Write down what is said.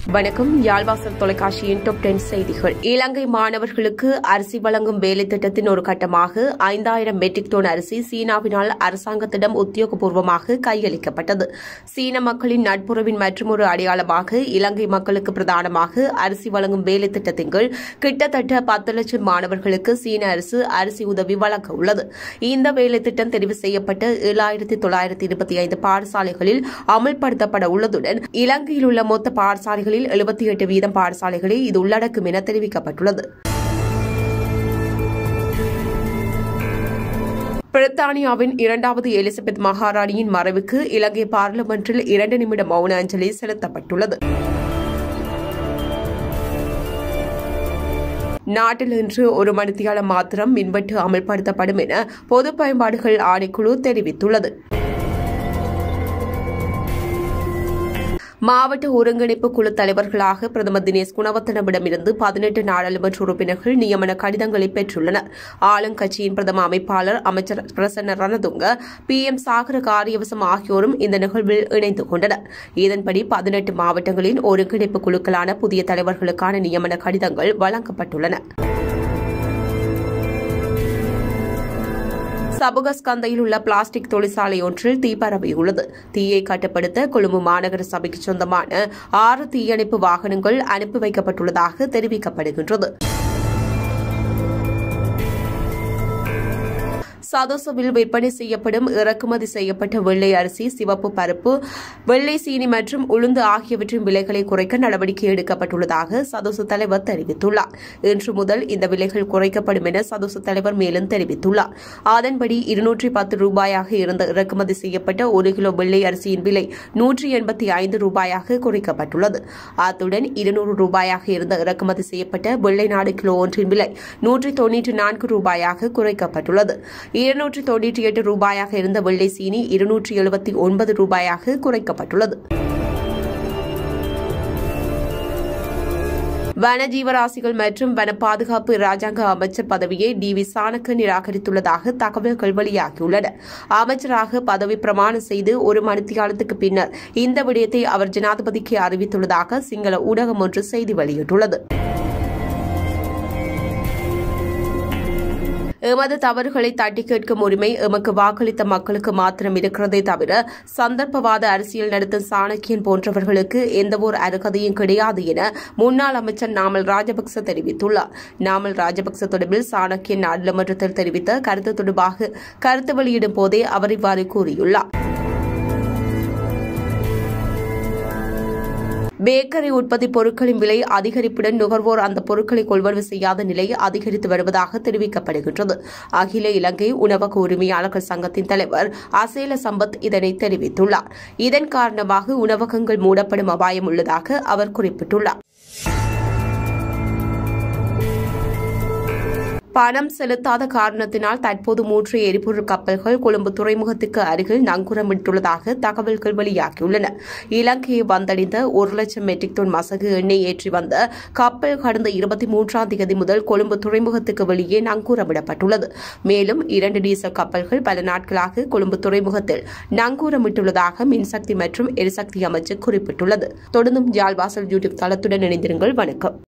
வணக்கம் யாழ்வாசல் தொலைக்காட்சியின் top ten செய்திகள் இலங்கை மாணவர்களுக்கு அரிசி வழங்கும் வேலை திட்டத்தின் ஒரு கட்டமாக ஐந்தாயிரம் மெட்ரிக் டன் அரிசி சீனாவினால் அரசாங்கத்திடம் உத்தியோகபூர்வமாக கையளிக்கப்பட்டது சீன மக்களின் நட்புறவின் மற்றொரு அடையாளமாக இலங்கை மக்களுக்கு பிரதானமாக அரிசி வழங்கும் வேலை திட்டத்தின் கீழ் கிட்டத்தட்ட பத்து லட்சம் மாணவர்களுக்கு சீன அரசு அரிசி உதவி வழங்க உள்ளது இந்த வேலை திட்டம் தெரிவு செய்யப்பட்ட ஏழாயிரத்தி தொள்ளாயிரத்தி இருபத்தி ஐந்து பாடசாலைகளில் அமல்படுத்தப்பட உள்ளதுடன் இலங்கையில் உள்ள மொத்த பாடசாலைகளில் எழுபத்தி எட்டு வீதம் பாடசாலைகளை இது உள்ளடக்கும் என தெரிவிக்கப்பட்டுள்ளது பிரித்தானியாவின் இரண்டாவது எலிசபெத் மகாராணியின் மறைவுக்கு இலங்கை பார்லிமென்றில் இரண்டு நிமிட மௌன அஞ்சலி செலுத்தப்பட்டுள்ளது நாட்டில் இன்று ஒரு மணித்தியாலம் மாத்திரம் மின்வெட்டு அமல்படுத்தப்படும் என பொது பயன்பாடுகள் ஆணைக்குழு தெரிவித்துள்ளது மாவட்ட ஒருங்கிணைப்பு குழு தலைவர்களாக பிரதமர் தினேஷ் குணவர்த்தனவிடமிருந்து பதினெட்டு நாடாளுமன்ற உறுப்பினர்கள் நியமன கடிதங்களை பெற்றுள்ளனர் ஆளுங்கட்சியின் பிரதம அமைப்பாளர் அமைச்சர் பிரசன்ன ரணதுங்க பி எம் சாகர காரியவசம் ஆகியோரும் இந்த நிகழ்வில் இணைந்து கொண்டனர் இதன்படி பதினெட்டு மாவட்டங்களின் ஒருங்கிணைப்பு குழுக்களான புதிய தலைவர்களுக்கான நியமன கடிதங்கள் வழங்கப்பட்டுள்ளன சபுகஸ்கந்தையில் உள்ள பிளாஸ்டிக் தொழிற்சாலை ஒன்றில் தீ பரவியுள்ளது தீயை கட்டுப்படுத்த கொழும்பு மாநகர சபைக்கு சொந்தமான ஆறு தீயணைப்பு வாகனங்கள் அனுப்பி வைக்கப்பட்டுள்ளதாக தெரிவிக்கப்படுகின்றது சதோசவில் விற்பனை செய்யப்படும் இறக்குமதி செய்யப்பட்ட வெள்ளை அரிசி சிவப்பு பருப்பு வெள்ளை சீனி மற்றும் உளுந்து ஆகியவற்றின் விலைகளை குறைக்க நடவடிக்கை எடுக்கப்பட்டுள்ளதாக சதோசு தலைவர் தெரிவித்துள்ளார் இன்று முதல் இந்த விலைகள் குறைக்கப்படும் என சதோசு தலைவர் மேலும் தெரிவித்துள்ளார் அதன்படி இருநூற்றி பத்து ரூபாயாக இருந்த இறக்குமதி செய்யப்பட்ட ஒரு கிலோ வெள்ளை அரிசியின் விலை நூற்றி எண்பத்தி ஐந்து ரூபாயாக குறைக்கப்பட்டுள்ளது அத்துடன் இருநூறு ரூபாயாக இருந்த இறக்குமதி செய்யப்பட்ட வெள்ளை நாடு கிலோ ஒன்றின் விலை நூற்றி தொன்னூற்றி நான்கு ரூபாயாக குறைக்கப்பட்டுள்ளது இருநூற்றி தொன்னூற்றி எட்டு ரூபாயாக இருந்த வெள்ளை சீனி இருநூற்றி எழுபத்தி ஒன்பது ரூபாயாக குறைக்கப்பட்டுள்ளது வன ஜீவராசிகள் மற்றும் வன பாதுகாப்பு ராஜாங்க அமைச்சர் பதவியை டி வி சாணக்கு நிராகரித்துள்ளதாக தகவல்கள் வெளியாகியுள்ளன அமைச்சராக பதவி பிரமாணம் செய்து ஒரு மணித்தியாலத்துக்கு பின்னர் இந்த விடயத்தை அவர் ஜனாதிபதிக்கு அறிவித்துள்ளதாக சிங்கள ஊடகம் ஒன்று செய்தி வெளியிட்டுள்ளது எமது தவறுகளை தட்டி கேட்கும் உரிமை எமக்கு வாக்களித்த மக்களுக்கு மாத்திரம் இருக்கிறதே தவிர சந்தர்ப்பவாத அரசியல் நடத்தும் சாணக்கியன் போன்றவர்களுக்கு எந்தவொரு அருகதையும் கிடையாது என முன்னாள் அமைச்சர் நாமல் ராஜபக்ச தெரிவித்துள்ளார் நாமல் ராஜபக்ச தொடர்பில் சாணக்கியன் நாடாளுமன்றத்தில் தெரிவித்த கருத்து தொடர்பாக கருத்து வெளியிடும் போதே அவர் இவ்வாறு கூறியுள்ளார் பேக்கரி உற்பத்தி பொருட்களின் விலை அதிகரிப்புடன் நுகர்வோர் அந்த பொருட்களை கொள்வனவு செய்யாத நிலை அதிகரித்து வருவதாக தெரிவிக்கப்படுகின்றது அகில இலங்கை உணவக உரிமையாளர்கள் சங்கத்தின் தலைவர் அசேல சம்பத் இதனை தெரிவித்துள்ளார் இதன் காரணமாக உணவகங்கள் மூடப்படும் அபாயம் உள்ளதாக அவர் குறிப்பிட்டுள்ளார் பணம் செலுத்தாத காரணத்தினால் தற்போது மூன்று எரிபொருள் கப்பல்கள் கொழும்பு துறைமுகத்துக்கு அருகில் நங்கூரமிட்டுள்ளதாக தகவல்கள் வெளியாகியுள்ளன இலங்கையை வந்தடைந்த ஒரு லட்சம் மெட்ரிக் டன் மசகு எண்ணெய் ஏற்றி வந்த கப்பல் கடந்த இருபத்தி மூன்றாம் தேதி முதல் கொழும்பு துறைமுகத்துக்கு வெளியே நங்கூரமிடப்பட்டுள்ளது மேலும் இரண்டு டீசல் கப்பல்கள் பல நாட்களாக கொழும்பு துறைமுகத்தில் நங்கூரமிட்டுள்ளதாக மின்சக்தி மற்றும் எரிசக்தி அமைச்சு குறிப்பிட்டுள்ளது தொடர்ந்தும் ஜால்வாசல் யூடியூப் தளத்துடன் இணைந்திருங்கள் வணக்கம்